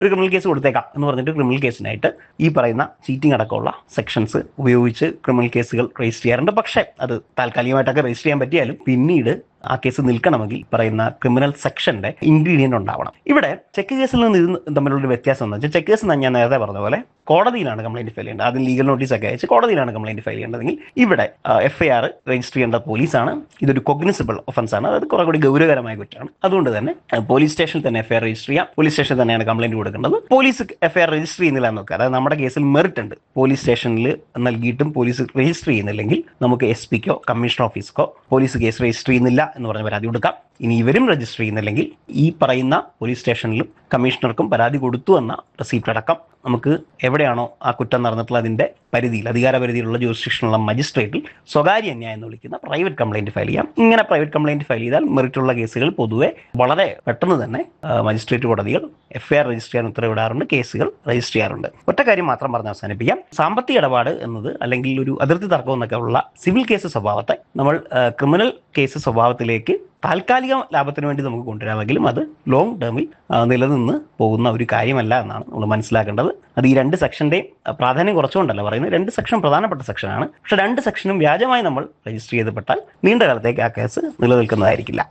ഒരു criminal case കൊടുത്തേക്കാം എന്ന് പറഞ്ഞിട്ട് ക്രിമിനൽ കേസിനായിട്ട് ഈ പറയുന്ന ചീറ്റിംഗ് അടക്കമുള്ള സെക്ഷൻസ് ഉപയോഗിച്ച് ക്രിമിനൽ കേസുകൾ രജിസ്റ്റർ ചെയ്യാറുണ്ട് പക്ഷേ അത് താൽക്കാലികമായിട്ടൊക്കെ രജിസ്റ്റർ ചെയ്യാൻ പറ്റിയാലും പിന്നീട് ആ കേസ് നിൽക്കണമെങ്കിൽ പറയുന്ന ക്രിമിനൽ സെക്ഷന്റെ ഇൻഗ്രീഡിയന്റ് ഉണ്ടാവണം ഇവിടെ ചെക്ക് കേസിൽ നിന്ന് ഇത് തമ്മിലുള്ള ഒരു വ്യത്യാസം എന്ന് വെച്ചാൽ ചെക്ക് കേസ് എന്ന് ഞാൻ നേരത്തെ പറഞ്ഞ പോലെ കോടതിയിലാണ് കംപ്ലൈന്റ് ഫയൽ ചെയ്യേണ്ടത് ആദ്യം ലീഗൽ നോട്ടീസ് ഒക്കെ അയച്ച് കോടതിയിലാണ് കംപ്ലൈന്റ് ഫയൽ ചെയ്യേണ്ടതെങ്കിൽ ഇവിടെ എഫ് ഐ ആർ രജിസ്റ്റർ ചെയ്യേണ്ട പോലീസാണ് ഇതൊരു കൊഗ്നിസിബിൾ ഒഫൻസ് ആണ് അത് കുറെ കൂടി ഗൗരവകരമായ കുറ്റമാണ് അതുകൊണ്ട് തന്നെ പോലീസ് സ്റ്റേഷനിൽ തന്നെ എഫ് ഐ ആർ രജിസ്റ്റർ ചെയ്യാം പോലീസ് സ്റ്റേഷനിൽ തന്നെയാണ് കംപ്ലൈന്റ് കൊടുക്കേണ്ടത് police F I R register ചെയ്യുന്നില്ല എന്ന് നോക്കുക അതായത് നമ്മുടെ കേസിൽ മെറിറ്റ് ഉണ്ട് പോലീസ് സ്റ്റേഷനിൽ നൽകിയിട്ടും പോലീസ് രജിസ്റ്റർ ചെയ്യുന്നില്ലെങ്കിൽ നമുക്ക് എസ് പിക്കോ കമ്മീഷണർ ഓഫീസിക്കോ പോലീസ് കേസ് രജിസ്റ്റർ ചെയ്യുന്നില്ല എന്ന് പറഞ്ഞ് പരാതി കൊടുക്കാം ഇനി ഇവരും രജിസ്റ്റർ ചെയ്യുന്നില്ലെങ്കിൽ ഈ പറയുന്ന പോലീസ് സ്റ്റേഷനിലും കമ്മീഷണർക്കും പരാതി കൊടുത്തു എന്ന റെസീപ്റ്റ് അടക്കം നമുക്ക് എവിടെയാണോ ആ കുറ്റം നടന്നിട്ടുള്ള അതിന്റെ പരിധിയിൽ അധികാര പരിധിയിലുള്ള ജൂറിസ്ഡിക്ഷനുള്ള മജിസ്ട്രേറ്റിൽ സ്വകാര്യ അന്യായം എന്ന് വിളിക്കുന്ന പ്രൈവറ്റ് കംപ്ലൈന്റ് ഫയൽ ചെയ്യാം ഇങ്ങനെ പ്രൈവറ്റ് കംപ്ലൈന്റ് ഫയൽ ചെയ്താൽ മെറിറ്റുള്ള കേസുകൾ പൊതുവെ വളരെ പെട്ടെന്ന് തന്നെ മജിസ്ട്രേറ്റ് കോടതികൾ എഫ് ഐ ആർ രജിസ്റ്റർ ചെയ്യാൻ ഉത്തരവിടാറുണ്ട് കേസുകൾ രജിസ്റ്റർ ചെയ്യാറുണ്ട് ഒറ്റ കാര്യം മാത്രം പറഞ്ഞ് അവസാനിപ്പിക്കാം സാമ്പത്തിക ഇടപാട് എന്നത് അല്ലെങ്കിൽ ഒരു അതിർത്തി തർക്കം എന്നൊക്കെ ഉള്ള സിവിൽ കേസ് സ്വഭാവത്തെ നമ്മൾ ക്രിമിനൽ കേസ് സ്വഭാവത്തിലേക്ക് താൽക്കാലിക ലാഭത്തിന് വേണ്ടി നമുക്ക് കൊണ്ടുവരാമെങ്കിലും അത് ലോങ് ടേമിൽ നിലനിന്ന് പോകുന്ന ഒരു കാര്യമല്ല എന്നാണ് നമ്മൾ മനസ്സിലാക്കേണ്ടത് അത് ഈ രണ്ട് സെക്ഷന്റെയും പ്രാധാന്യം കുറച്ചുകൊണ്ടല്ല പറയുന്നത് രണ്ട് സെക്ഷൻ പ്രധാനപ്പെട്ട സെക്ഷനാണ് പക്ഷെ രണ്ട് സെക്ഷനും വ്യാജമായി നമ്മൾ രജിസ്റ്റർ ചെയ്തപ്പെട്ടാൽ നീണ്ട കാലത്തേക്ക് ആ കേസ് നിലനിൽക്കുന്നതായിരിക്കില്ല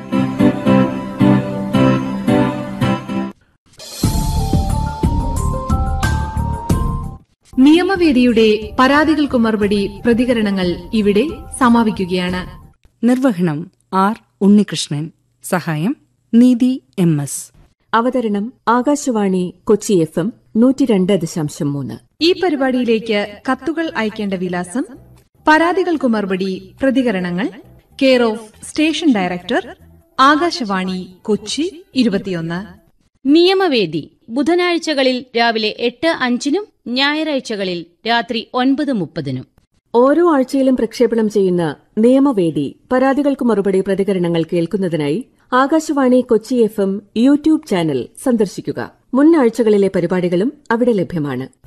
നിയമവേദിയുടെ പരാതികൾക്ക് മറുപടി പ്രതികരണങ്ങൾ ഇവിടെ സമാപിക്കുകയാണ് നിർവഹണം ആർ ഉണ്ണികൃഷ്ണൻ സഹായം നീതി എം എസ് അവതരണം ആകാശവാണി കൊച്ചി എഫ് എം നൂറ്റി രണ്ട് ദശാംശം മൂന്ന് ഈ പരിപാടിയിലേക്ക് കത്തുകൾ അയക്കേണ്ട വിലാസം പരാതികൾക്ക് മറുപടി പ്രതികരണങ്ങൾ care of station director Akashvani Kochi ഇരുപത്തിയൊന്ന് നിയമവേദി ബുധനാഴ്ചകളിൽ രാവിലെ എട്ട് അഞ്ചിനും ഞായറാഴ്ചകളിൽ രാത്രി ഒൻപത് മുപ്പതിനും ഓരോ ആഴ്ചയിലും പ്രക്ഷേപണം ചെയ്യുന്ന നിയമവേദി പരാതികൾക്ക് മറുപടി പ്രതികരണങ്ങൾ കേൾക്കുന്നതിനായി Akashvani Kochi F M YouTube channel സന്ദർശിക്കുക മുൻ ആഴ്ചകളിലെ പരിപാടികളും അവിടെ ലഭ്യമാണ്